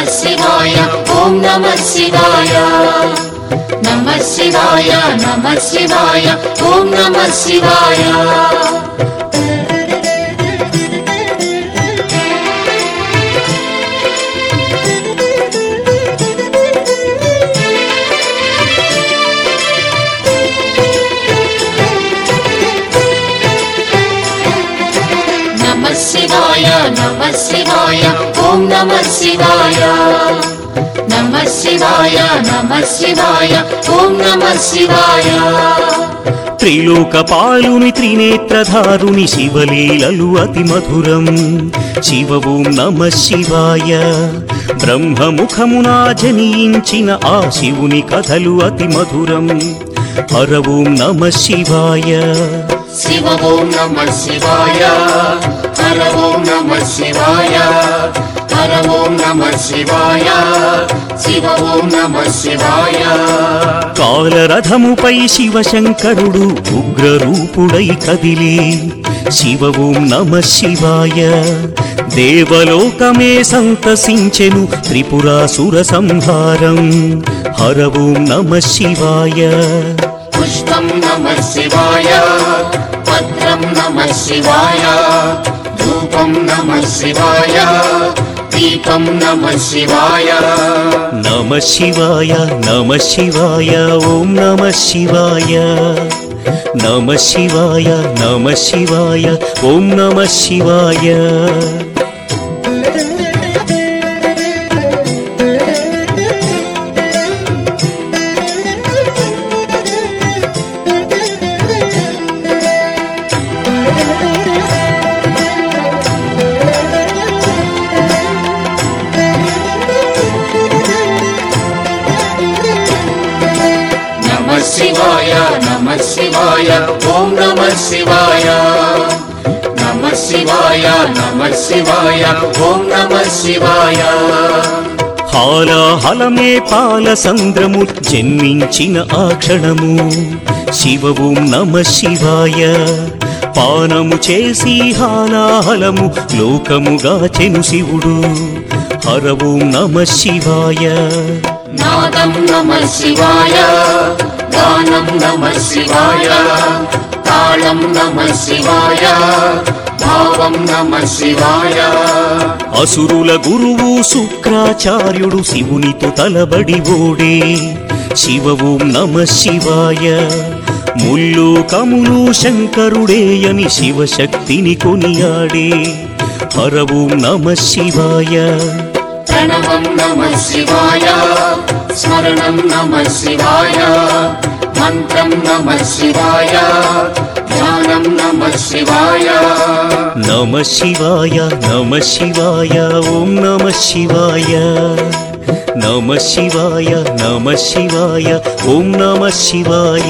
శివాయ ఓం నమ శివాయ నమ శివాయ నమ శివాయ ఓం నమ శివాయ నమ శివాయ నమ శివాయ ఓం నమ శివాయ నమ శివాయ నమ శివాయ ఓం నమ శివాయ త్రిలోకపాలుని త్రినేత్రధారుని శివలీలలు అతి మధురం శివ ఓం నమ శివాయ బ్రహ్మముఖమునా జనించిన ఆ శివుని కథలు అతి మధురం హర ఓం నమ శివాయ శివ ఓం నమ శివాయ హర ఓం నమ శివాయ హర ఓం నమ శివాయ శివ ఓం నమ శివాయ కాలరథముపై శివశంకరుడు ఉగ్రరూపుడై కదిలి శివ ఓం నమ శివాయ దేవలోకమే సంతసించెను త్రిపురాసుర సంహారం హర ఓం నమ శివాయ పుష్పం నమ శివాయ పత్రం నమ శివాయ ధూపం నమ శివాయ దీపం నమ శివాయ నమ శివాయ నమ శివాయ ఓం నమ శివాయ నమ శివాయ నమ శివాయ ఓం నమ శివాయ నమ శివాయ నమ శివాయ ఓం నమ శివాయ నమ శివాయ నమ శివాయ ఓం నమ శివాయ హాలాహలమే పాల సంద్రము జన్మించిన ఆ క్షణము శివ ఓం నమ శివాయ పానము చేసి హాలాహలము లోకముగా చెను శివుడు హర ఓం నమ శివాయ నాదం నమ శివాయ గానం నమ శివాయ తాళం నమ శివాయ భావం నమ శివాయ అసురుల గురువు శుక్రాచార్యుడు శివునితో తలబడి ఓడే శివ ఓం నమ శివాయ ముల్లు కములు శంకరుడేయని శివశక్తిని కొనియాడే హర ఓం నమ శివాయ ప్రణవం నమ శివాయ స్మరణం నమ శివాయ మంత్రం నమ శివాయ ధ్యానం నమ శివాయ నమ శివాయ నమ శివాయ ఓం నమ శివాయ నమ శివాయ నమ శివాయ ఓం నమ శివాయ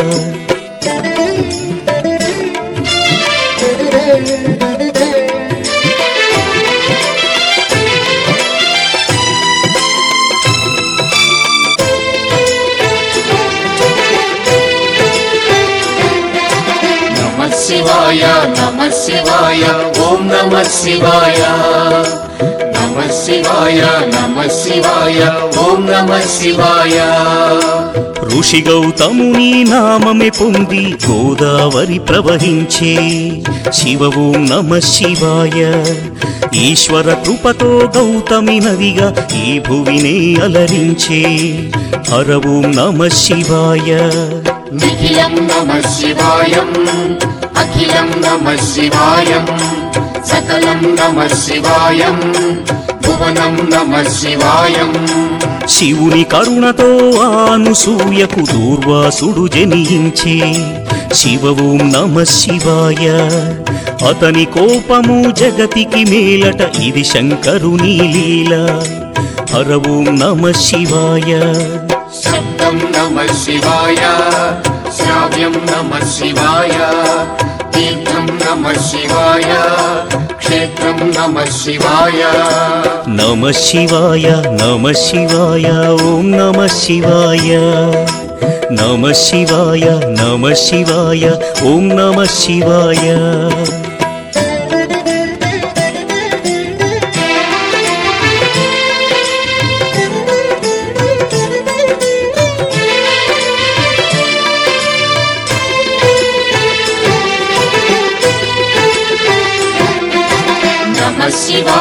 నమ శివాయ నమ శివాయ ఓం నమ శివాయ నమ శివాయ నమ శివాయ ఓం నమ శివాయ ఋషి గౌతముని నామమే పొంది గోదావరి ప్రవహించే శివ ఓం నమ శివాయ ఈశ్వర కృపతో గౌతమి నదిగా ఈ భువినే అలరించే హర ఓం నమ శివాయ నిఖిలం నమ శివాయం అఖిలం నమ శివాయం సకలం నమ శివాయం భువనం నమ శివాయం శివుని కరుణతో ఆనుసూయకు దూర్వాసుడు జనించే శివ ఓం నమ శివాయ అతని కోపము జగతికి మేలట ఇది శంకరుని లీల హర ఓం నమ శివాయ శబ్దం నమ శివాయ శ్రావ్యం నమ శివాయ తీర్థం నమ శివాయ క్షేత్రం నమ శివాయ నమ శివాయ నమ శివాయ ఓం నమ శివాయ నమ శివాయ నమ శివాయ ఓం నమ శివాయ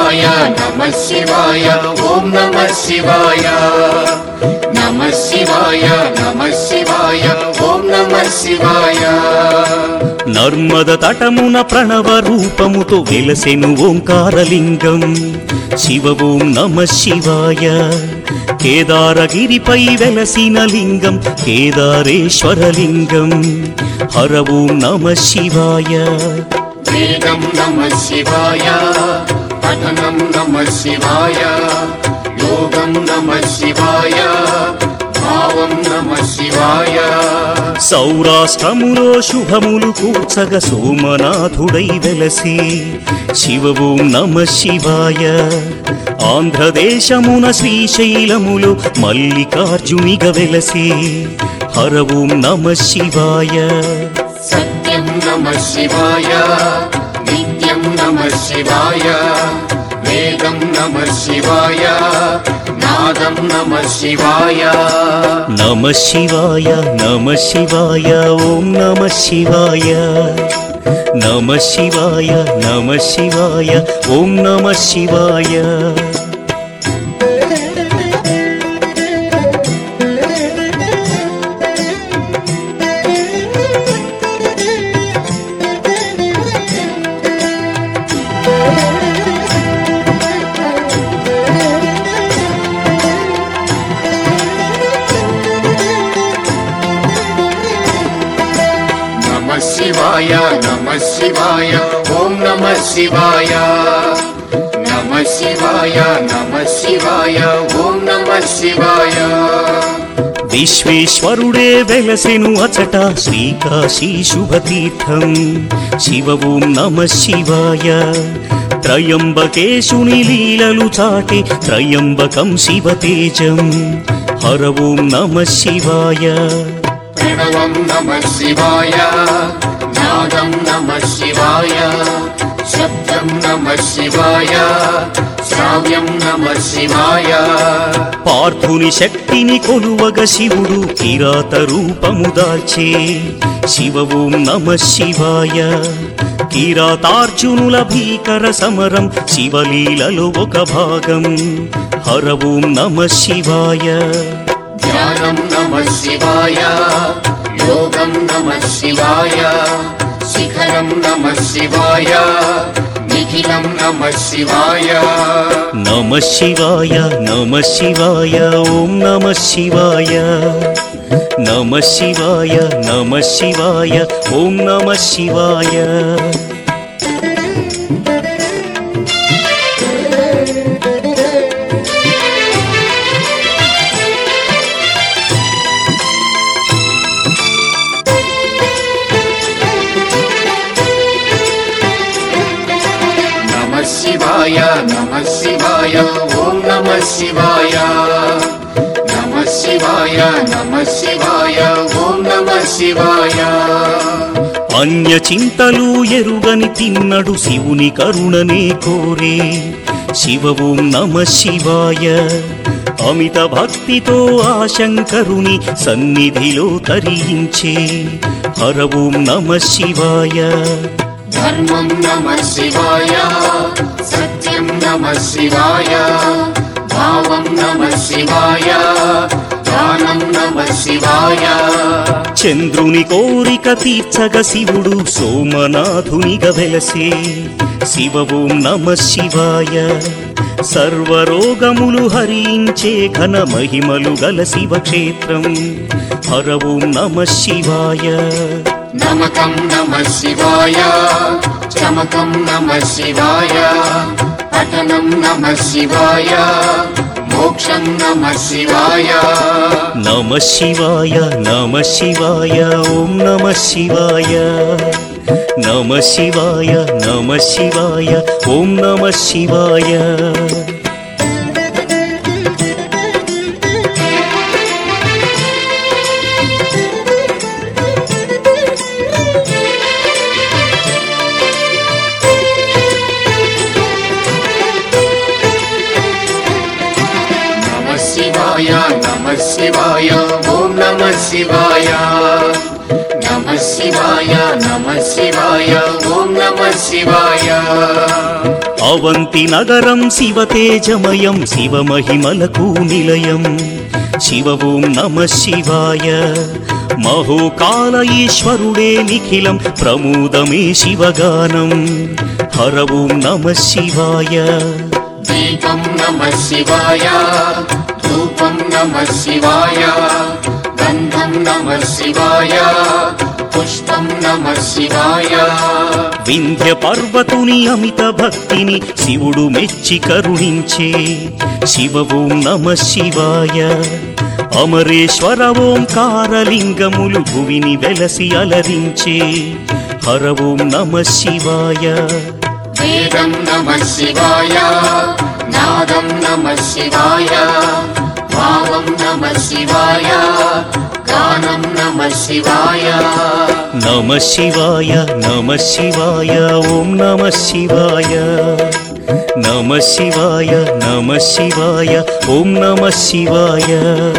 శివాయ నమ శివాయ ఓం నమ శివాయ నమ శివాయ నమ శివాయ ఓం నమ శివాయ నర్మద తటమున ప్రణవ రూపముతో వెలసెను ఓంకారలింగం శివ ఓం నమ శివాయ కేదారగిరిపై వెలసిన లింగం కేదారేశ్వరలింగం హర ఓం నమ శివాయ వేదం నమ శివాయ పఠనం నమ శివాయ యోగం నమ శివాయ భావం నమ శివాయ సౌరాష్ట్రములో శుభములు కూర్చగ సోమనాథుడై వెలసి శివ ఓం నమ శివాయ ఆంధ్రదేశమున శ్రీశైలములో మల్లికార్జునిగ వెలసి హర ఓం నమ శివాయ సత్యం నమ శివాయ నిత్యం నమ శివాయ వేదం నమ శివాయ నాదం నమ శివాయ నమ శివాయ నమ శివాయ ఓం నమ శివాయ నమ శివాయ నమ శివాయ ఓం నమ శివాయ నమ శివాయ నమ శివాయ ఓం నమ శివాయ నమ శివాయ నమ శివాయ ఓం నమ శివాయ విశ్వేశ్వరుడే వెలసెను అచట శ్రీకాశీ శుభతీర్థం శివ ఓం నమ శివాయ త్రయంబకేశుని లీలలు చాటే త్రయంబకం శివతేజం హర ఓం నమ శివాయ ప్రణవం నమ శివాయ నాదం నమ శివాయ శబ్దం నమ శివాయ శ్రావ్యం నమ శివాయ పార్థుని శక్తిని కొలువగ శివుడు కిరాత రూపము దాల్చే శివ ఓం నమ శివాయ కిరాతార్జునుల భీకర సమరం శివలీలలో ఒక భాగం హర ఓం నమ శివాయ ధ్యానం నమ శివాయ యోగం నమ శివాయ శిఖరం నమ శివాయ నిఖిలం నమ శివాయ నమ శివాయ నమ శివాయ ఓం నమ శివాయ నమ శివాయ నమ శివాయ ఓం నమ శివాయ నమ శివాయ నమ శివాయ ఓం నమ శివాయ నమ శివాయ నమ శివాయ ఓం నమ శివాయ అన్య చింతలు ఎరుగని తిన్నడు శివుని కరుణనే కోరే శివ ఓం నమ శివాయ అమిత భక్తితో ఆ శంకరుని సన్నిధిలో తరించే హర ఓం నమ శివాయ ధర్మం నమ శివాయ సత్యం నమ శివాయ భావం నమ శివాయ దానం నమ శివాయ చంద్రుని కోరిక తీర్చగ శివుడు సోమనాథునిగా వెలసే శివ ఓం నమ శివాయ సర్వరోగములు హరించే ఘన మహిమలు గల శివక్షేత్రం హర ఓం నమ శివాయ నమకం నమ శివాయ చమకం నమ శివాయ పఠనం నమ శివాయ మోక్షం నమ శివాయ నమ శివాయ నమ శివాయ ఓం నమ శివాయ నమ శివాయ నమ శివాయ ఓం నమ శివాయ నమ శివాయ నమ శివాయ ఓం నమ శివాయ నమ శివాయ నమ శివాయ ఓం నమ శివాయ అవంతి నగరం శివతేజమయం శివమహిమలకు నిలయం శివ ఓం నమ శివాయ మహోకాల ఈశ్వరుడే నిఖిలం ప్రమోదమే శివగానం హర ఓం నమ శివాయ దీపం నమ శివాయ ధూపం నమ శివాయ గంధం నమ శివాయ పుష్పం నమ శివాయ వింధ్య పర్వతుని అమిత భక్తిని శివుడు మెచ్చి కరుణించే శివ ఓం నమ శివాయ అమరేశ్వర ఓంకారలింగములు భువిని వెలసి అలరించే హర ఓం నమ శివాయ వేదం నమ శివాయ నాదం నమ శివాయ భావం నమ శివాయ గానం నమ శివాయ నమ శివాయ నమ శివాయ ఓం నమ శివాయ నమ శివాయ నమ శివాయ ఓం నమ శివాయ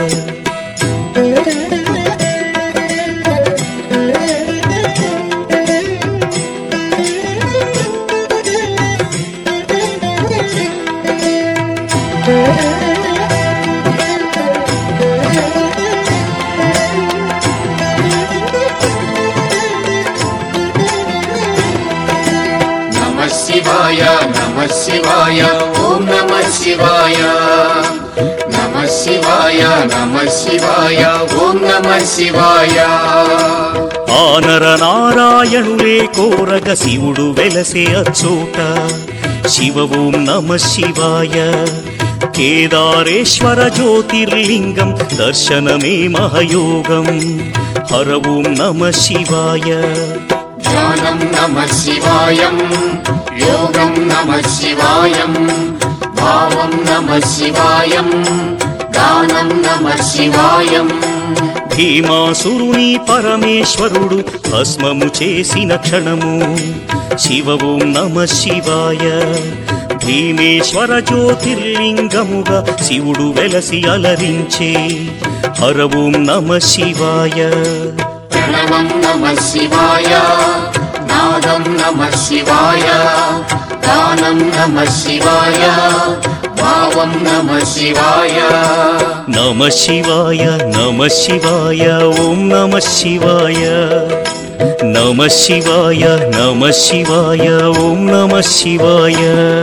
నమ శివాయ నమ శివాయ ఓం నమ శివాయ నమ శివాయ నమ శివాయ ఓం నమ శివాయ ఆనర నారాయణులే కోరగ శివుడు వెలసే అచ్చోట శివ ఓం నమ శివాయ కేదారేశ్వర జ్యోతిర్లింగం దర్శనమే మహయోగం హర ఓం నమ శివాయ ధ్యానం నమ శివాయం యోగం నమ శివాయం భావం నమ శివాయం గానం నమ శివాయం భీమాసురుని పరమేశ్వరుడు భస్మము చేసిన క్షణము శివ ఓం నమ శివాయ భీమేశ్వర జ్యోతిర్లింగముగా శివుడు వెలసి అలరించే హర ఓం నమ శివాయ ప్రణవం నమ శివాయ నాదం నమ శివాయ గానం నమ శివాయ భావం నమ శివాయ నమ శివాయ నమ శివాయ ఓం నమ శివాయ నమ శివాయ నమ శివాయ ఓం నమ శివాయ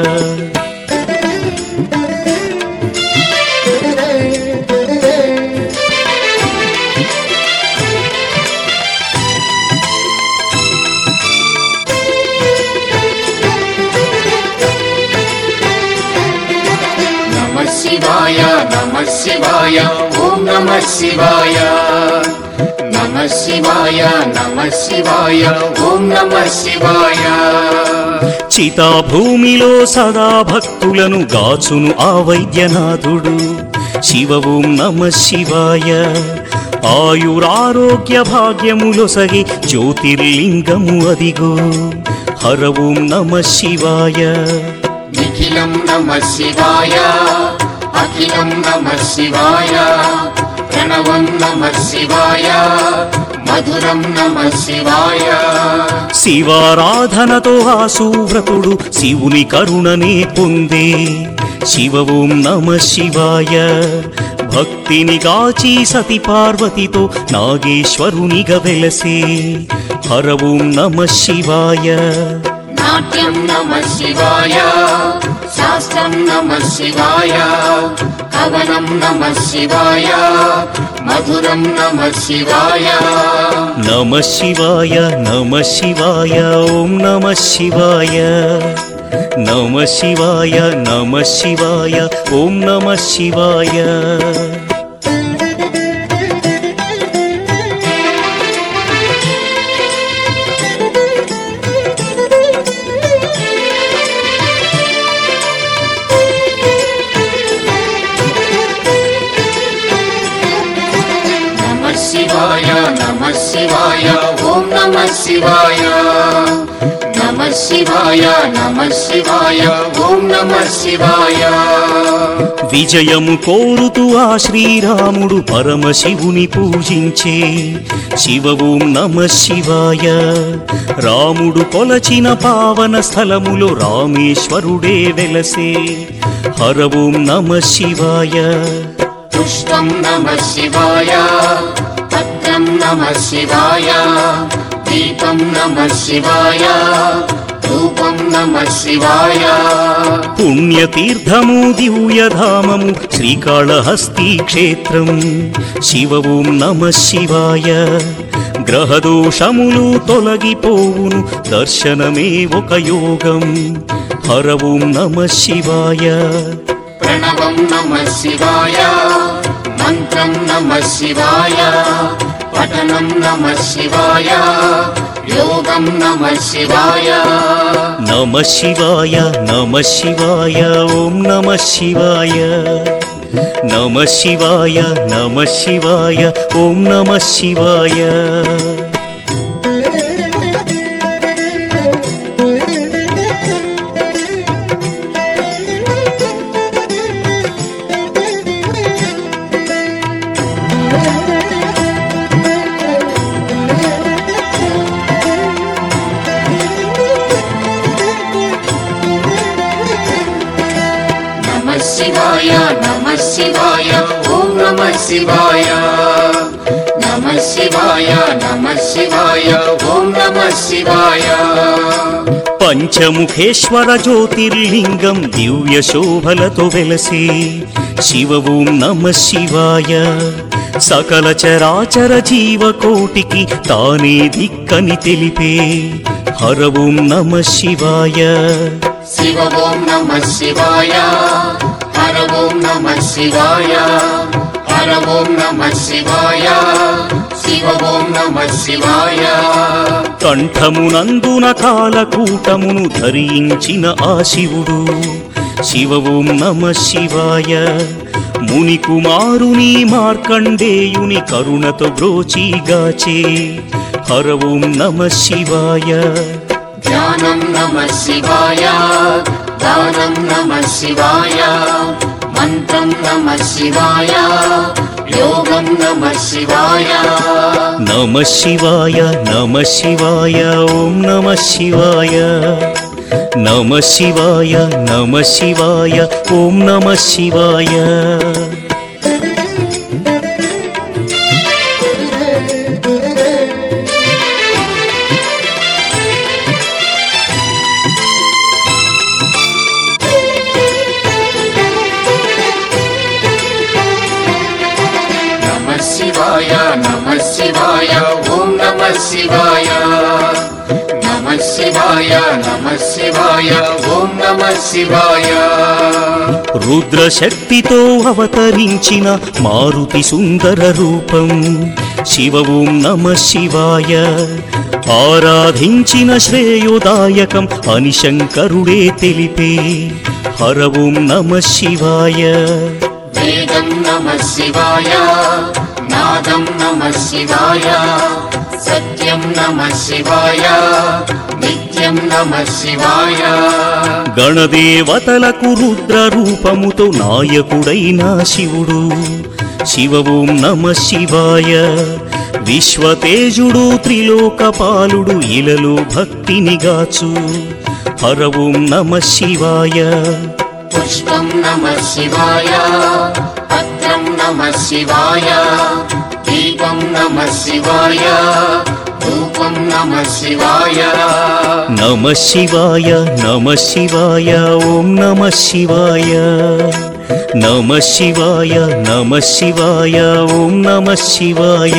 నమ శివాయ నమ శివాయ ఓం నమ శివాయ నమ శివాయ నమ శివాయ ఓం నమ శివాయ చితాభూమిలో సదా భక్తులను గాచును ఆ వైద్యనాథుడు శివ ఓం నమ శివాయ ఆయురారోగ్య భాగ్యములొసగి జ్యోతిర్లింగము అదిగో హర ఓం నమ శివాయ నిఖిలం నమ శివాయ అఖిలం నమ శివాయ ప్రణవం నమ శివాయ మధురం నమ శివాయ శివారాధనతో ఆ సువ్రతుడు శివుని కరుణనే పొందే శివ ఓం నమ శివాయ భక్తిని కాచి సతి పార్వతితో నాగేశ్వరునిగా వెలసే హర ఓం నమ శివాయ నాట్యం నమ శివాయ శాస్త్రం నమ శివాయ కవనం నమ శివాయ మధురం నమ శివాయ నమ శివాయ నమ శివాయ ఓం నమ శివాయ నమ శివాయ నమ శివాయ ఓం నమ శివాయ నమ శివాయ నమ శివాయ ఓం నమ శివాయ నమ నమ శివాయ నమ శివాయ ఓం నమ శివాయ విజయము కోరుతూ ఆ శ్రీరాముడు పరమశివుని పూజించే శివ ఓం నమ శివాయ రాముడు కొలచిన పావన స్థలములో రామేశ్వరుడే వెలసే హర ఓం నమ శివాయ పుష్పం నమ శివాయ పత్రం నమ శివాయ దీపం నమ శివాయ రూపం నమ శివాయ పుణ్యతీర్థము దివ్యధామము శ్రీకాళహస్తి క్షేత్రం శివ ఓం నమ శివాయ గ్రహదోషములు తొలగిపోవును దర్శనమే ఒక యోగం హర ఓం నమ శివాయ ప్రణవం నమ శివాయ మంత్రం నమ శివాయ పఠనం నమ శివాయ యోగం నమ శివాయ నమ శివాయ నమ శివాయ ఓం నమ శివాయ నమ శివాయ నమ శివాయ ఓం నమ శివాయ నమ శివాయ నమ శివాయ ఓం నమ శివాయ నమ శివాయ నమ శివాయ ఓం నమ శివాయ పంచముఖేశ్వర జ్యోతిర్లింగం దివ్య శోభలతో వెలసే శివ ఓం నమ శివాయ సకల చరాచర జీవకోటికి తానే దిక్కని తెలిపే హర ఓం నమ శివాయ శివ ఓం నమ శివాయ హర ఓం నమ శివాయ హర ఓం నమ శివాయ శివ ఓం నమ శివాయ కంఠమునందున కాలకూటమును ధరించిన ఆ శివుడు శివ ఓం నమ శివాయ ముని కుమారుని మార్కండేయుని కరుణతో బ్రోచిగాచే హర ఓం నమ శివాయ ధ్యానం నమ శివాయ దానం నమ శివాయ మంత్రం నమ శివాయ యోగం నమ శివాయ నమ శివాయ నమ శివాయ ఓం నమ శివాయ నమ శివాయ నమ శివాయ ఓం నమ శివాయ నమ శివాయ నమ శివాయ ఓం నమ శివాయ నమ శివాయ నమ శివాయ ఓం నమ శివాయ రుద్రశక్తితో అవతరించిన మారుతి సుందర రూపం శివ ఓం నమ శివాయ ఆరాధించిన శ్రేయోదాయకం అని శంకరుడే తెలిపే హర ఓం నమ శివాయ వేదం నమ శివాయ నాదం నమ శివాయ సత్యం నమ శివాయ నిత్యం నమ శివాయ గణదేవతలకు రుద్ర రూపముతో నాయకుడైన శివుడు శివ ఓం నమ శివాయ విశ్వతేజుడు త్రిలోకపాలుడు ఇలలో భక్తిని గాచు హర ఓం నమ శివాయ పుష్పం నమ శివాయ పత్రం నమ శివాయ దీపం నమ శివాయ ధూపం నమ శివాయ నమ శివాయ నమ శివాయ ఓం నమ శివాయ నమ శివాయ నమ శివాయ ఓం నమ శివాయ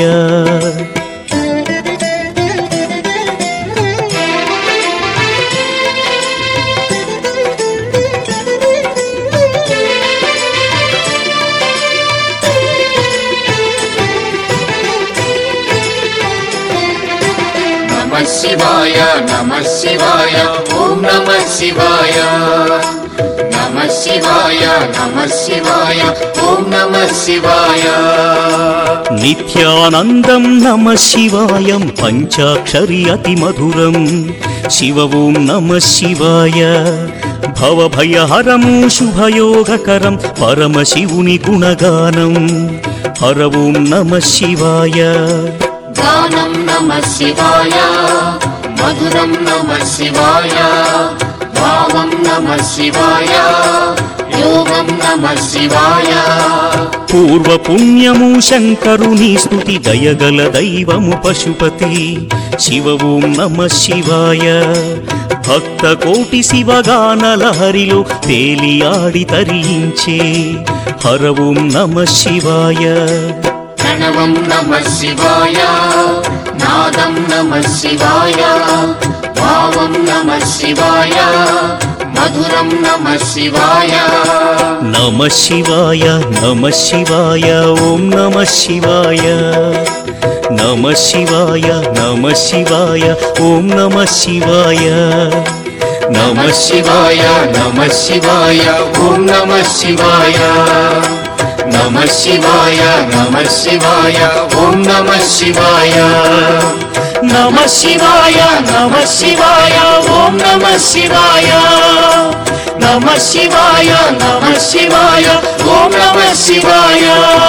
నమ శివాయ నమ శివాయ ఓం నమ శివాయ నమ శివాయ నమ శివాయ ఓం నమ శివాయ నిత్యానందం నమ శివాయం పంచాక్షరి అతి మధురం శివ ఓం నమ శివాయ భవభయహరము శుభయోగకరం పరమశివుని గుణగానం హర ఓం నమ శివాయ గానం నమ శివాయ మధురం నమ శివాయ భావం నమ శివాయ యోగం నమ శివాయ పూర్వ పుణ్యము శంకరుని స్తుతి దయగల దైవము పశుపతి శివ ఓం నమ శివాయ భక్త కోటి శివగాన లహరిలో తేలియాడి తరించే హర ఓం నమ శివాయ ప్రణవం నమ శివాయ నాదం నమ శివాయ భావం నమ శివాయ మధురం నమ శివాయ నమ శివాయ నమ శివాయ ఓం నమ శివాయ నమ శివాయ నమ శివాయ ఓం నమ శివాయ నమ శివాయ నమ శివాయ ఓం నమ శివాయ నమ శివాయ నమ శివాయ ఓం నమ శివాయ నమ శివాయ నమ శివాయ ఓం నమ శివాయ నమ శివాయ నమ శివాయ ఓం నమ శివాయ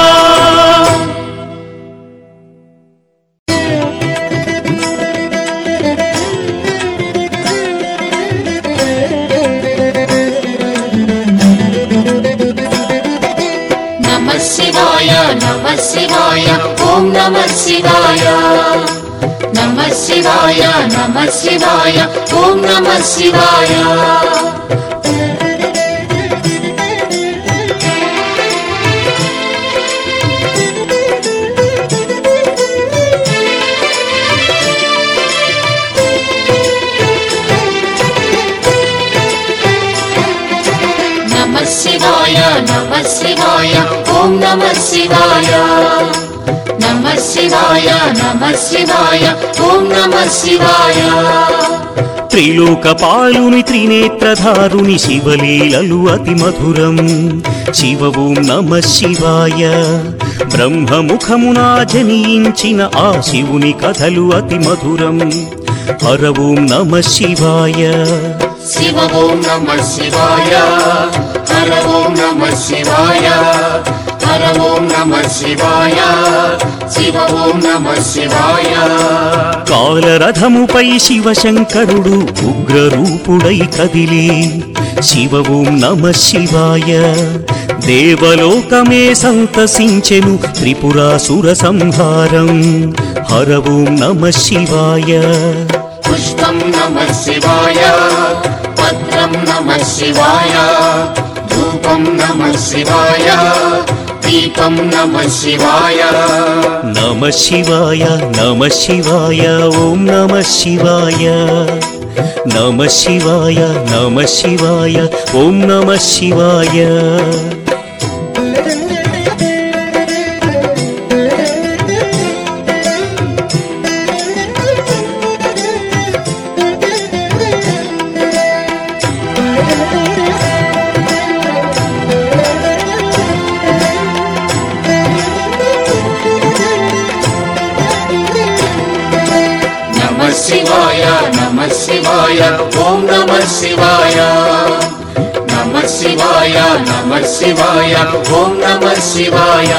నమ శివాయ నమ శివాయ ఓం నమ శివాయ నమ శివాయ నమ శివాయ ఓం నమ శివాయ నమ శివాయ నమ శివాయ ఓం నమ శివాయ నమ శివాయ నమ శివాయ ఓం నమ శివాయ త్రిలోక పాలుని త్రినేత్రధారుని శివలీలలు అతి మధురం శివ ఓం నమ శివాయ బ్రహ్మముఖమునా జనించిన ఆ శివుని కథలు అతి మధురం హర ఓం నమ శివాయ శివ ఓం నమ శివాయ హర ఓం నమ శివాయ హర ఓం నమ శివాయ శివ ఓం నమ శివాయ కాలరథముపై శివశంకరుడు ఉగ్రరూపుడై కదిలి శివ ఓం నమ శివాయ దేవలోకమే సంతసించెను త్రిపురాసుర సంహారం హర ఓం నమ శివాయ పుష్పం నమ శివాయ పత్రం నమ శివాయ ధూపం నమ శివాయ దీపం నమ శివాయ నమ శివాయ నమ శివాయ ఓం నమ శివాయ నమ శివాయ నమ శివాయ ఓం నమ శివాయ నమ శివాయ నమ శివాయ ఓం నమ శివాయ నమ శివాయ నమ శివాయ ఓం నమ శివాయ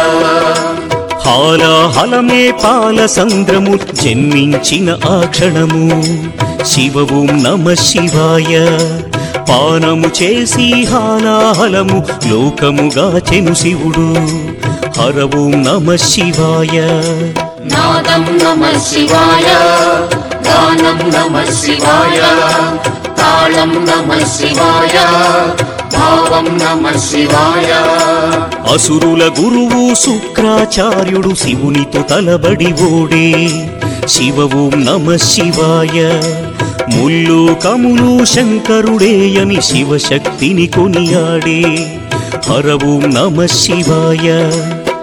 హాలాహలమే పాల సంద్రము జన్మించిన ఆ క్షణము శివ ఓం నమ శివాయ పానము చేసి హాలాహలము లోకముగా చెను శివుడు హర ఓం నమ శివాయ నాదం నమ శివాయ గానం నమ శివాయ తాళం నమ శివాయ భావం నమ శివాయ అసురుల గురువు శుక్రాచార్యుడు శివునితో తలబడి ఓడే శివ ఓం నమ శివాయ ముల్లు కములు శంకరుడేయని శివశక్తిని కొనియాడే హర ఓం నమ శివాయ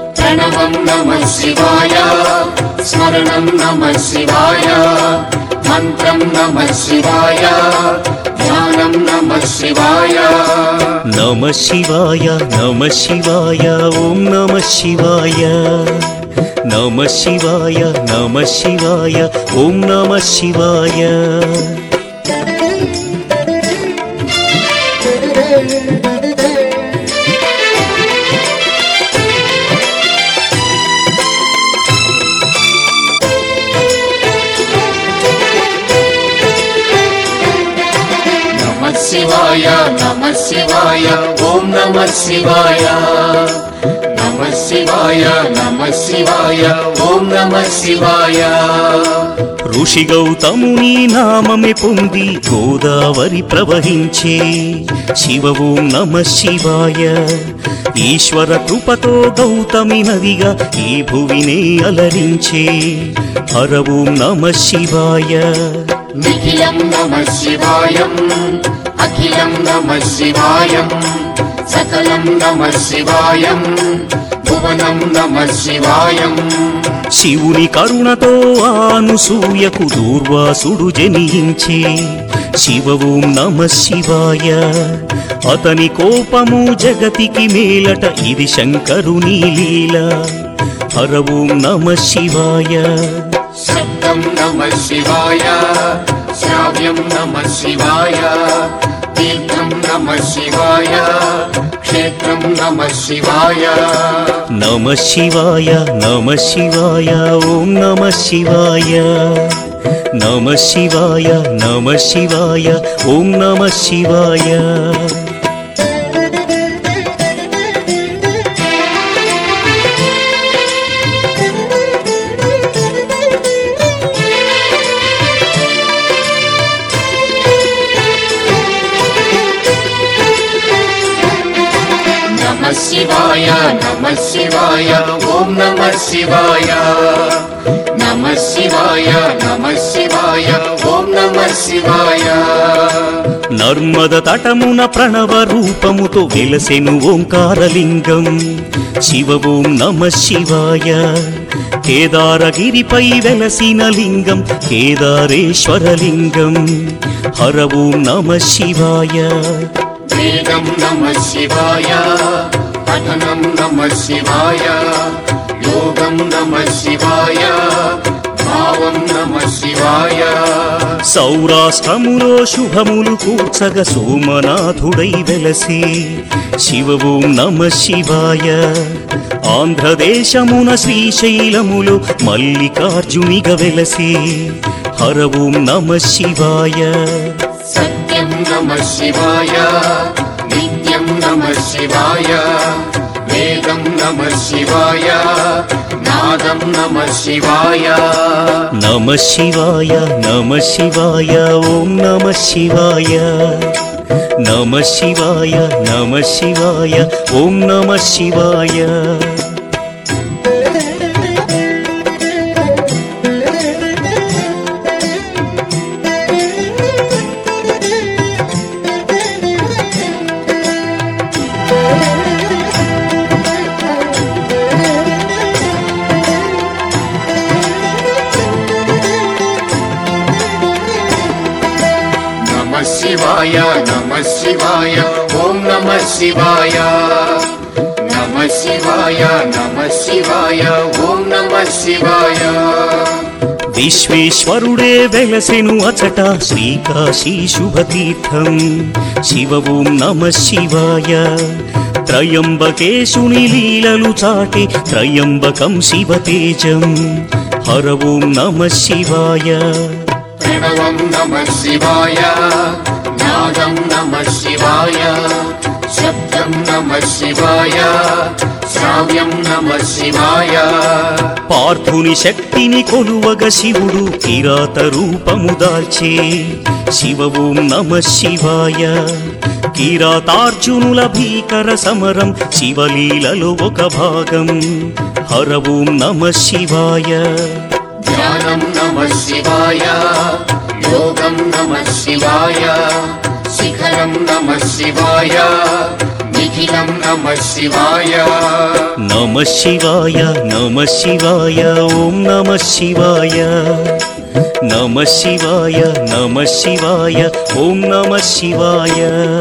ప్రణవం నమ శివాయ స్మరణం నమ శివాయ మంత్రం నమ శివాయ ధ్యానం నమ శివాయ నమ శివాయ నమ శివాయ ఓం నమ శివాయ నమ శివాయ నమ శివాయ ఓం నమ శివాయ నమ శివాయ నమ శివాయ ఓం నమ శివాయ నమ శివాయ నమ శివాయ ఓం నమ శివాయ ఋషి గౌతముని నామమే పొంది గోదావరి ప్రవహించే శివ ఓం నమ శివాయ ఈశ్వర కృపతో గౌతమి నదిగా ఈ భువినే అలరించే హర ఓం నమ శివాయ నిఖిలం నమ శివాయం అఖిలం నమ శివాయం సకలం నమ శివాయం భువనం నమ శివాయం శివుని కరుణతో ఆనుసూయకు దూర్వాసుడు జనించే శివ ఓం నమ శివాయ అతని కోపము జగతికి మేలట ఇది శంకరుని లీల హర ఓం నమ శివాయ శబ్దం నమ శివాయ శ్రావ్యం నమ శివాయ తీర్థం నమ శివాయ క్షేత్రం నమ శివాయ నమ శివాయ నమ శివాయ ఓం నమ శివాయ నమ శివాయ నమ శివాయ ఓం నమ శివాయ నమ శివాయ నమ శివాయ ఓం నమ శివాయ నమ శివాయ నమ శివాయ ఓం నమ శివాయ నర్మద తటమున ప్రణవ రూపముతో వెలసెను ఓంకారలింగం శివ ఓం నమ శివాయ కేదారగిరిపై వెలసిన లింగం కేదారేశ్వరలింగం హర ఓం నమ శివాయ వేదం నమ శివాయ పఠనం నమ శివాయ యోగం నమ శివాయ భావం నమ శివాయ సౌరాష్ట్రములో శుభములు కూర్చగ సోమనాథుడై వెలసి శివ ఓం నమ శివాయ ఆంధ్రదేశమున శ్రీశైలములో మల్లికార్జునిగ వెలసి హర ఓం నమ శివాయ సత్యం నమ శివాయ నిత్యం నమ శివాయ వేదం నమ శివాయ నాదం నమ శివాయ నమ శివాయ నమ శివాయ ఓం నమ శివాయ నమ శివాయ నమ శివాయ ఓం నమ శివాయ నమ శివాయ నమ శివాయ ఓం నమ శివాయ నమ శివాయ నమ శివాయ ఓం నమ శివాయ విశ్వేశ్వరుడే వెలసెను అచట శ్రీకాశీ శుభతీర్థం శివ ఓం నమ శివాయ త్రయంబకేశుని లీలలు చాటి త్రయంబకం శివతేజం హర ఓం నమ శివాయ ప్రణవం నమ శివాయ నాదం నమ శివాయ శబ్దం నమ శివాయ శ్రావ్యం నమ శివాయ పార్థుని శక్తిని కొలువగ శివుడు కిరాత రూపము దాల్చే శివ ఓం నమ శివాయ కిరాతార్జునుల భీకర సమరం శివలీలలో ఒక భాగం హర ఓం నమ శివాయ ధ్యానం నమ శివాయ యోగం నమ శివాయ శిఖరం నమ శివాయ నిఖిలం నమ శివాయ నమ శివాయ నమ శివాయ ఓం నమ శివాయ నమ శివాయ నమ శివాయ ఓం నమ శివాయ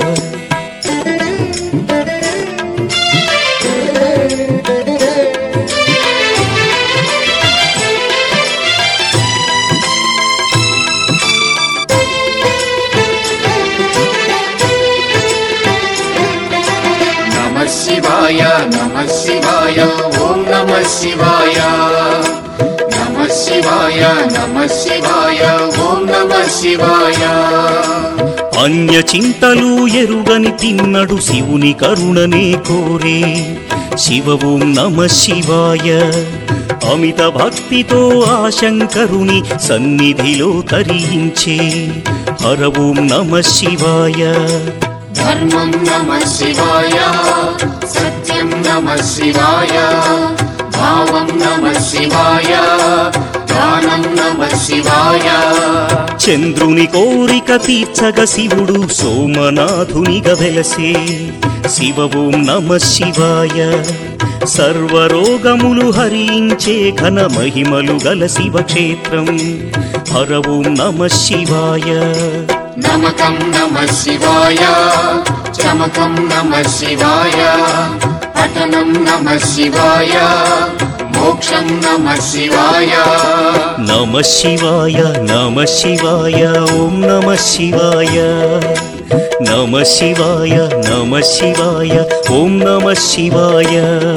నమ శివాయ నమ శివాయ ఓం నమ శివాయ నమ శివాయ నమ శివాయ ఓం నమ శివాయ అన్య చింతలు ఎరుగని తిన్నడు శివుని కరుణనే కోరే శివ ఓం నమ శివాయ అమిత భక్తితో ఆ శంకరుని సన్నిధిలో తరించే హర ఓం నమ శివాయ ధర్మం నమ శివాయ సత్యం నమ శివాయ భావం నమ శివాయ దానం నమ శివాయ చంద్రుని కోరిక తీర్చగ శివుడు సోమనాథునిగా వెలసే శివ ఓం నమ శివాయ సర్వరోగములు హరించే ఘన మహిమలు గల శివక్షేత్రం హర ఓం నమ శివాయ నమకం నమ శివాయ చమకం నమ శివాయ పఠనం నమ శివాయ మోక్షం నమ శివాయ నమ శివాయ నమ శివాయ ఓం నమ శివాయ నమ శివాయ నమ శివాయ ఓం నమ శివాయ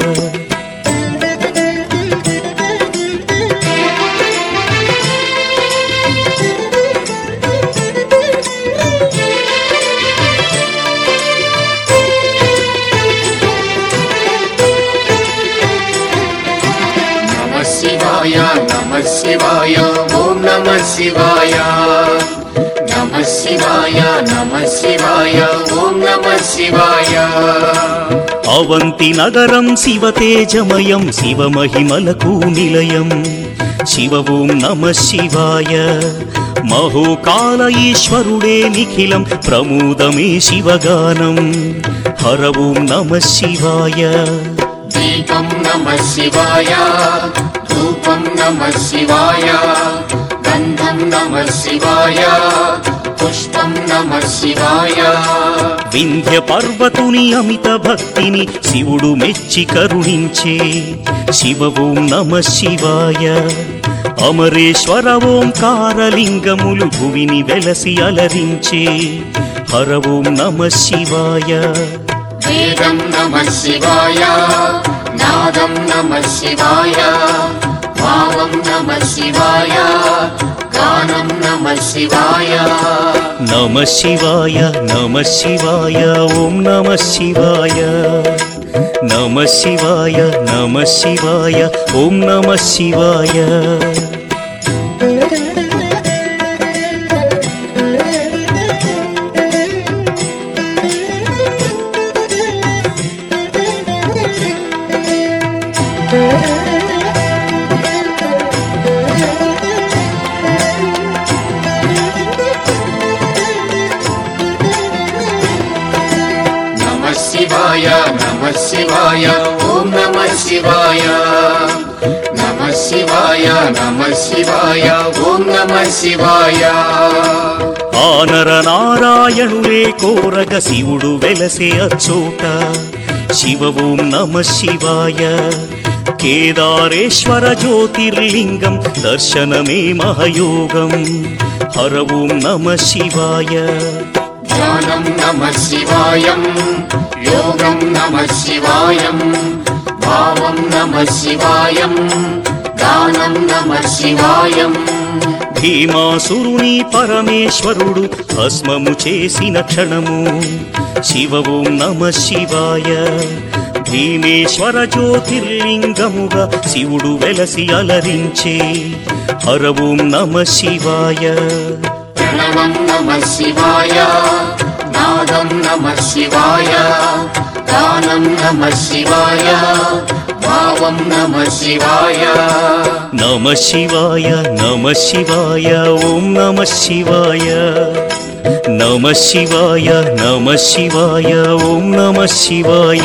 నమ శివాయ నమ శివాయ ఓం నమ శివాయ నమ శివాయ నమ శివాయ ఓం నమ శివాయ అవంతి నగరం శివతేజమయం శివమహిమలకు నిలయం శివ ఓం నమ శివాయ మహోకాల ఈశ్వరుడే నిఖిలం ప్రమోదమే శివగానం హర ఓం నమ శివాయ దీపం నమ శివాయ ధూపం నమ శివాయ గంధం నమ శివాయ పుష్పం నమ శివాయ వింధ్య పర్వతుని అమిత భక్తిని శివుడు మెచ్చి కరుణించే శివ ఓం నమ శివాయ అమరేశ్వర ఓంకారలింగములు భువిని వెలసి అలరించే హర ఓం నమ శివాయ వేదం నమ శివాయ నాదం నమ శివాయ భావం నమ శివాయ గానం నమ శివాయ నమ శివాయ నమ శివాయ ఓం నమ శివాయ నమ శివాయ నమ శివాయ ఓం నమ శివాయ నమ శివాయ నమ శివాయ ఓం నమ శివాయ నమ శివాయ నమ శివాయ ఓం నమ శివాయ ఆనర నారాయణులే కోరగ శివుడు వెలసే అచ్చోట శివ ఓం నమ శివాయ కేదారేశ్వర జ్యోతిర్లింగం దర్శనమే మహయోగం హర ఓం నమ శివాయ ధ్యానం నమ శివాయం యోగం నమ శివాయం భావం నమ శివాయం గానం నమ శివాయం భీమాసురుని పరమేశ్వరుడు భస్మము చేసిన క్షణము శివ ఓం నమ శివాయ భీమేశ్వర జ్యోతిర్లింగముగా శివుడు వెలసి అలరించే హర ఓం నమ శివాయ ప్రణవం నమ శివాయ నాదం నమ శివాయ గానం నమ శివాయ భావం నమ శివాయ నమ శివాయ నమ శివాయ ఓం నమ శివాయ నమ శివాయ నమ శివాయ ఓం నమ శివాయ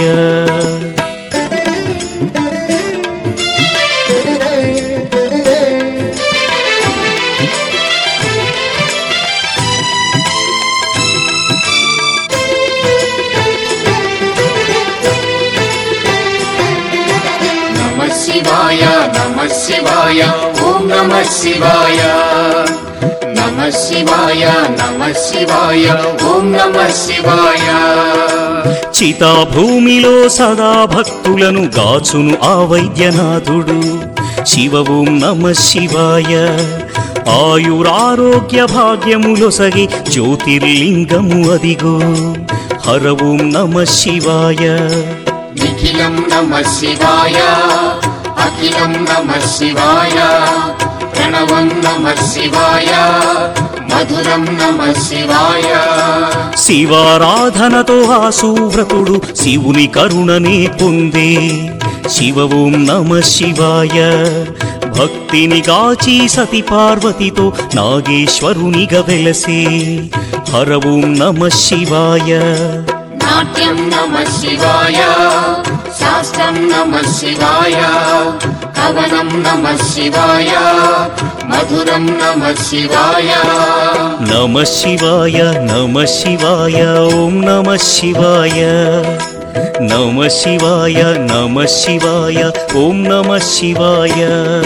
శివాయ ఓం నమ శివాయ నమ శివాయ నమ శివాయ ఓం నమ శివాయ చితాభూమిలో సదా భక్తులను గాచును ఆ వైద్యనాథుడు శివ ఓం నమ శివాయ ఆయురారోగ్య భాగ్యములొసగి జ్యోతిర్లింగము అదిగో హర ఓం నమ శివాయ నిఖిలం నమ శివాయ అఖిలం నమ శివాయ ప్రణవం నమ శివాయ మధురం నమ శివాయ శివారాధనతో ఆ సువ్రతుడు శివుని కరుణనే పొందే శివ ఓం నమ శివాయ భక్తిని గాచి సతి పార్వతితో నాగేశ్వరునిగా వెలసే హర ఓం నమ శివాయ నాట్యం నమ శివాయ శాస్త్రం నమ శివాయ కవనం నమ శివాయ మధురం నమ శివాయ నమ శివాయ నమ శివాయ ఓం నమ శివాయ నమ శివాయ నమ శివాయ ఓం నమ శివాయ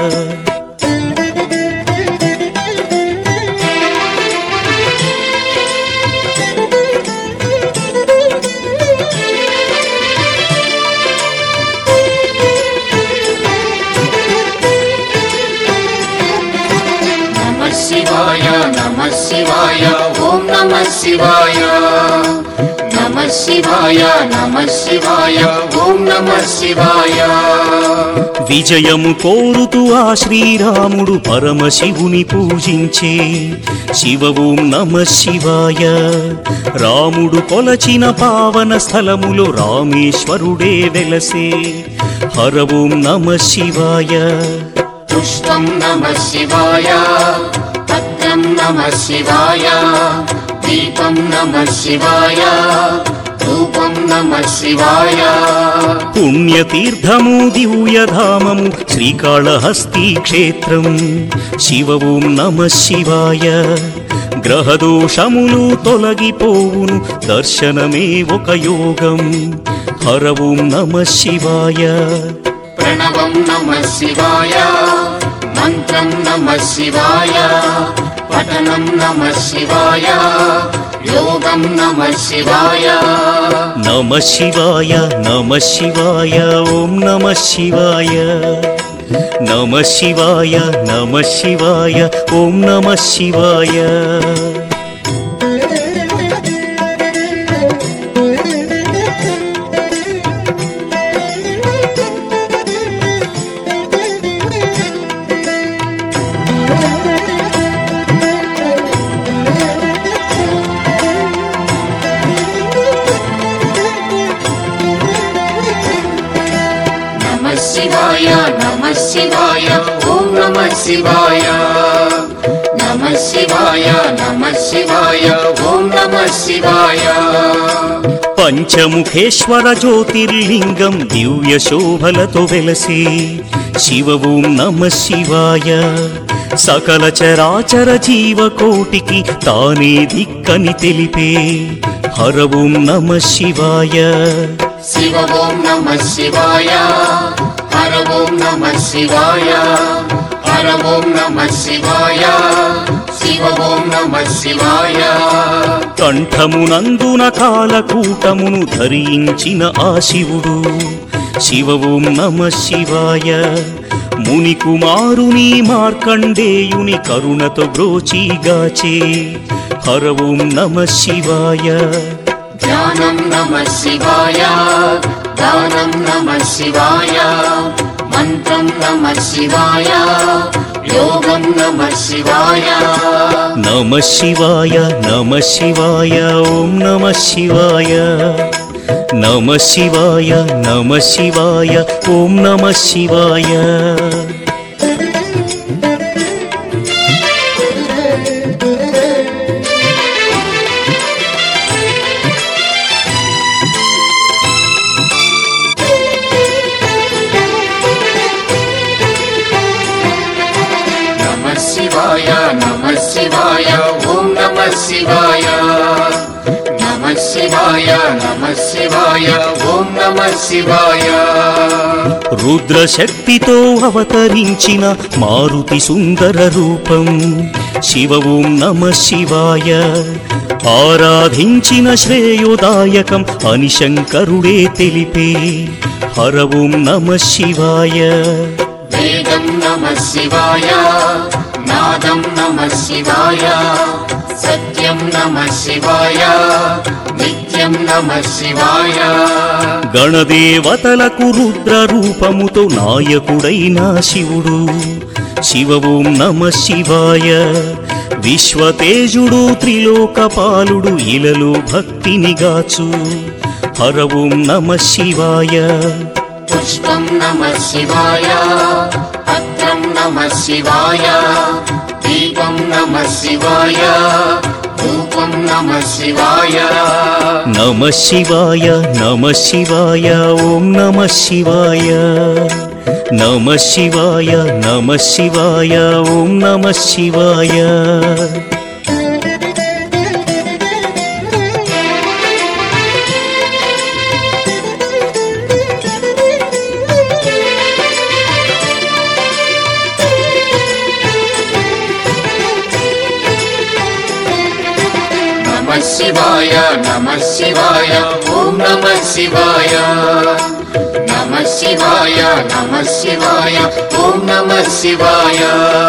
నమ శివాయ నమ శివాయ ఓం నమ శివాయ నమ శివాయ నమ శివాయ ఓం నమ శివాయ విజయము కోరుతూ ఆ శ్రీరాముడు పరమశివుని పూజించే శివ ఓం నమ శివాయ రాముడు కొలచిన పావన స్థలములో రామేశ్వరుడే వెలసే హర ఓం నమ శివాయ పుష్పం నమ శివాయ పత్రం నమ శివాయ దీపం నమ శివాయ ధూపం నమ శివాయ పుణ్యతీర్థము దివ్యధామము శ్రీకాళహస్తి క్షేత్రం శివ ఓం నమ శివాయ గ్రహదోషములు తొలగిపోవును దర్శనమే ఒక యోగం హర ఓం నమ శివాయ ప్రణవం నమ శివాయ మంత్రం నమ శివాయ పఠనం నమ శివాయ యోగం నమ శివాయ నమ శివాయ నమ శివాయ ఓం నమ శివాయ నమ శివాయ నమ శివాయ ఓం నమ శివాయ నమ శివాయ నమ శివాయ ఓం నమ శివాయ నమ శివాయ నమ శివాయ ఓం నమ శివాయ పంచముఖేశ్వర జ్యోతిర్లింగం దివ్య శోభలతో వెలసి శివ ఓం నమ శివాయ సకల చరాచర జీవకోటికి తానే దిక్కని తెలిపే హర ఓం నమ శివాయ శివ ఓం నమ శివాయ హర ఓం నమ శివాయ హర ఓం నమ శివాయ శివ ఓం నమ శివాయ కంఠమునందున కాలకూటమును ధరించిన ఆ శివుడు శివ ఓం నమ శివాయ ముని కుమారుని మార్కండేయుని కరుణతో బ్రోచిగాచే హర ఓం నమ శివాయ ధ్యానం నమ శివాయ దానం నమ శివాయ మంత్రం నమ శివాయ యోగం నమ శివాయ నమ శివాయ నమ శివాయ ఓం నమ శివాయ నమ శివాయ నమ శివాయ ఓం నమ శివాయ నమ శివాయ నమ శివాయ ఓం నమ శివాయ నమ శివాయ నమ శివాయ ఓం నమ శివాయ రుద్రశక్తితో అవతరించిన మారుతి సుందర రూపం శివ ఓం నమ శివాయ ఆరాధించిన శ్రేయోదాయకం అని శంకరుడే తెలిపే హర ఓం నమ శివాయ వేదం నమ శివాయ నాదం నమ శివాయ సత్యం నమ శివాయ నిత్యం నమ శివాయ గణదేవతలకు రుద్ర రూపముతో నాయకుడైన శివుడు శివ ఓం నమ శివాయ విశ్వతేజుడు త్రిలోకపాలుడు ఇలలో భక్తిని గాచు హర ఓం నమ శివాయ పుష్పం నమ శివాయ పత్రం నమ శివాయ దీపం నమ శివాయ ధూపం నమ శివాయ నమ శివాయ నమ శివాయ ఓం నమ శివాయ నమ శివాయ నమ శివాయ ఓం నమ శివాయ నమ శివాయ నమ శివాయ ఓం నమ శివాయ నమ శివాయ నమ శివాయ ఓం నమ శివాయ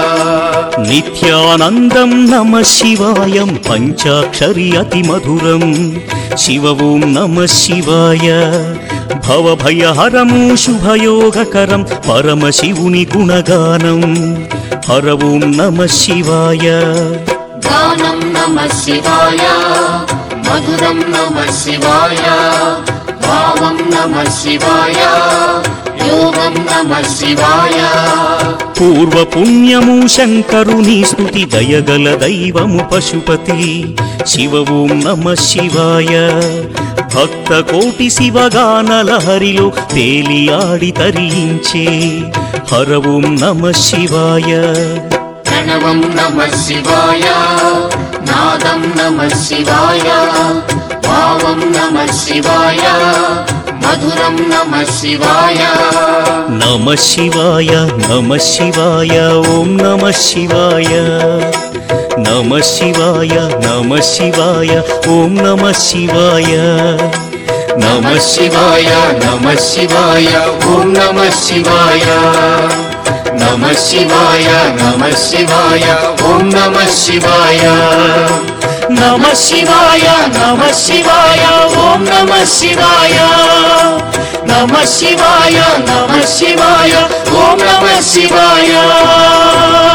నిత్యానందం నమ శివాయం పంచాక్షరి అతి మధురం శివ ఓం నమ శివాయ భవభయహరము శుభయోగకరం పరమశివుని గుణగానం హర ఓం నమ శివాయ గానం నమ శివాయ మధురం నమ శివాయ భావం నమ శివాయ యోగం నమ శివాయ పూర్వ పుణ్యము శంకరుని స్తుతి దయగల దైవము పశుపతి శివ ఓం నమ శివాయ భక్త కోటి శివగాన లహరిలో తేలియాడి తరించే హర ఓం నమ శివాయ ప్రణవం నమ శివాయ నాదం నమ శివాయ భావం నమ శివాయ మధురం నమ శివాయ నమ శివాయ నమ శివాయ ఓం నమ శివాయ నమ శివాయ నమ శివాయ ఓం నమ శివాయ నమ శివాయ నమ శివాయ ఓం నమ శివాయ నమ శివాయ నమ శివాయ ఓం నమ శివాయ నమ శివాయ నమ శివాయ ఓం నమ శివాయ నమ శివాయ నమ శివాయ ఓం నమ శివాయ